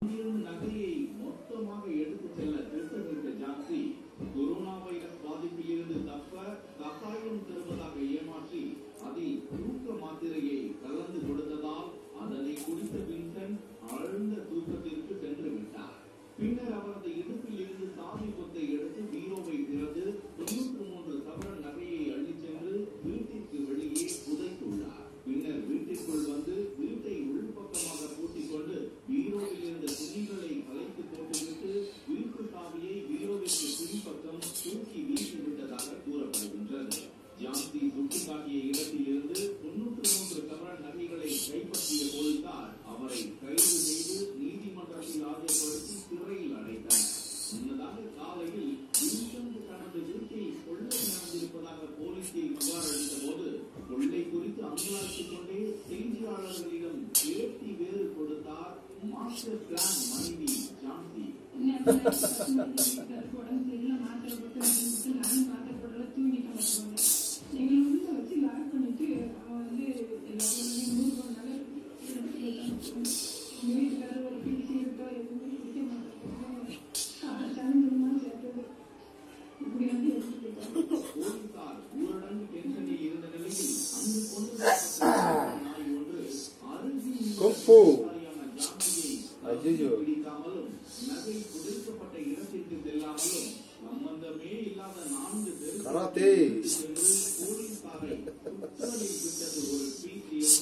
அங்கிருந்து நகையை மொத்தமாக எடுத்துச் செல்ல திட்டமிட்ட ஜான்சி கொரோனா வைரஸ் பாதிப்பிலிருந்து தப்ப கசாயம் தருவதாக ஏமாற்றி அதில் தூக்க மாத்திரையை கலந்து கொடுத்ததால் அதனை குடித்த வின்சென்ட் ஆழ்ந்த தூக்கத்திற்கு சென்று விட்டார் பின்னர் அவரது இடுப்பில் இருந்து சாவி கொத்தை எடுத்து பீரோவை திறந்து தொண்ணூற்று மூன்று சவர நகையை அள்ளிச் சென்று வீட்டிற்கு வெளியே புதைத்துள்ளார் பின்னர் வீட்டிற்குள் வந்து வீட்டை உள்பக்கமாக பூட்டிக் கொண்டு பீரோவில் இருந்த துணிகளை கலைத்து போட்டுவிட்டு வீட்டு சாவியை பீரோவிற்கு பின்பக்கம் தூக்கி வீசிவிட்டதாக கூறப்படுகின்றது ஜான்சி சுட்டிக்காட்டிய இடத்தில் இருந்து தொண்ணூற்று மூன்று சவர நகைகளை கைப்பற்றிய போலீசார் அவரை கைது செய்து நீதிமன்றத்தில் ஆஜர்படுத்தி சிறையில் அடைத்தனர் முன்னதாக காலையில் வின்சென்ட் தனது வீட்டில் கொள்ளை நடந்திருப்பதாக போலீசில் புகார் அளித்த போது கொள்ளை குறித்து அங்கலாய்த்துக் கொண்டே செய்தியாளர்களிடம் பேட்டி வேறு கொடுத்தார் மாஸ்டர் பிளான் மனைவி ஜான்சி உடம்பு சரியில்லை மாத்திரை போட்டு வாங்கிட்டு நானும் மாத்திரை போடல தூங்கிட்டேன் வச்சுக்கோங்க எங்களை உள்ள வச்சு லாக் பண்ணிட்டு அவன் வந்து எல்லாரும் நூறு ரூபாய் நகை எங்கள் வீட்டுக்காரர் ஒரு பிடிச்சி இருக்கோ எதுவுமே குடிக்க மாட்டாங்க சாயந்தரமா சேர்த்தது இப்படி வந்து எடுத்துட்டு போயிட்டாங்க போலீசார் ஊரடங்கு டென்ஷனில் இருந்த நிலையில் அங்கு கொண்டு வரப்பட்ட நாய் ஒன்று அருகில் கும்பு. அதிகாரியான ஜான்சியை ஐயையோ. பிடிக்காமலும் நகை புதைக்கப்பட்ட இடத்திற்கு செல்லாமலும் சம்பந்தமே இல்லாத நான்கு தெருக்களுக்கு கராத்தே. சென்று போலீசாரை சுற்றலில் விட்டது ஒரு பீச்சியம்